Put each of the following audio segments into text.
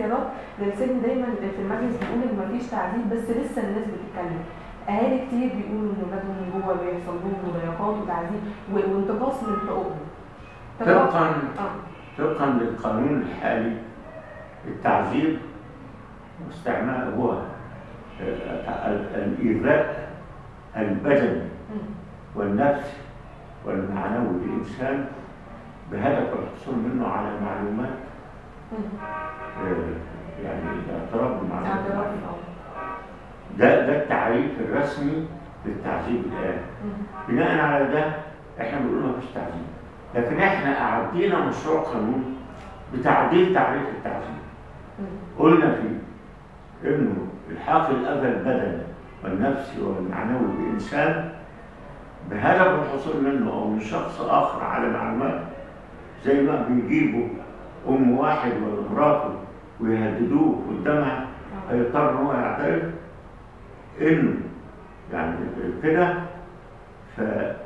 اختيارات للسجن دايما في المجلس بيقول ان مفيش تعذيب بس لسه الناس بتتكلم اهالي كتير بيقولوا ان ولادهم جوه بيحصل لهم مضايقات وتعذيب و- وانتقاص من حقوقهم طبقا اه طبقا للقانون الحالي التعذيب واستعمال هو آه، ال- الإيذاء البدني مم. والنفسي والمعنوي للإنسان بهدف الحصول منه على معلومات مم. آه، يعني اعتراف بالمعلومات اعتراف اه ده ده التعريف الرسمي للتعذيب الآن مم. بناء على ده احنا بنقول مفيش تعذيب لكن احنا أعدينا مشروع قانون بتعديل تعريف التعذيب مم. قلنا فيه انه الحاق الاذى البدني والنفسي والمعنوي بانسان بهدف الحصول منه او من شخص اخر على معلومات زي ما بيجيبوا ام واحد ولا مراته ويهددوه قدامها آه. هيضطر ان هو يعترف انه يعني كده ف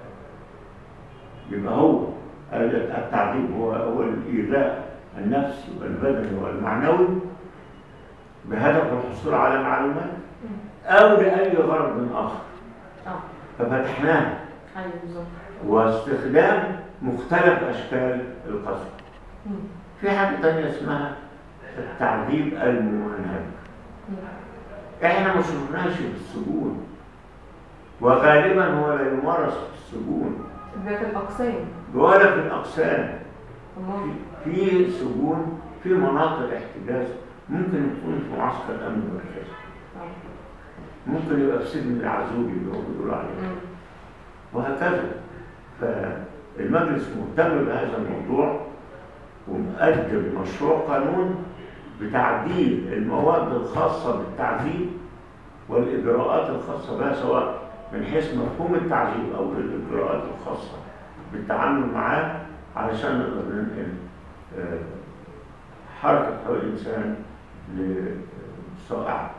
يبقى هو التعذيب هو هو الايذاء النفسي والبدني والمعنوي بهدف الحصول على معلومات مم. او لاي غرض اخر اه ففتحناها ايوه بالظبط واستخدام مختلف اشكال القصد مم. في حاجه تانية اسمها التعذيب الممنهج مم. احنا ما شفناش في السجون وغالبا هو لا يمارس في السجون ده في الاقسام ولا في الاقسام أمال. في سجون في مناطق احتجاز ممكن تكون في معسكر امن مركزي آه. ممكن يبقى في سجن العزوبي اللي هو بيقولوا عليه مم. وهكذا فالمجلس مهتم بهذا الموضوع ومقدم مشروع قانون بتعديل المواد الخاصة بالتعذيب والإجراءات الخاصة بها سواء من حيث مفهوم التعذيب أو الإجراءات الخاصة بالتعامل معاه علشان نقدر ننقل آه، حركة حقوق الإنسان لمستوى أعلى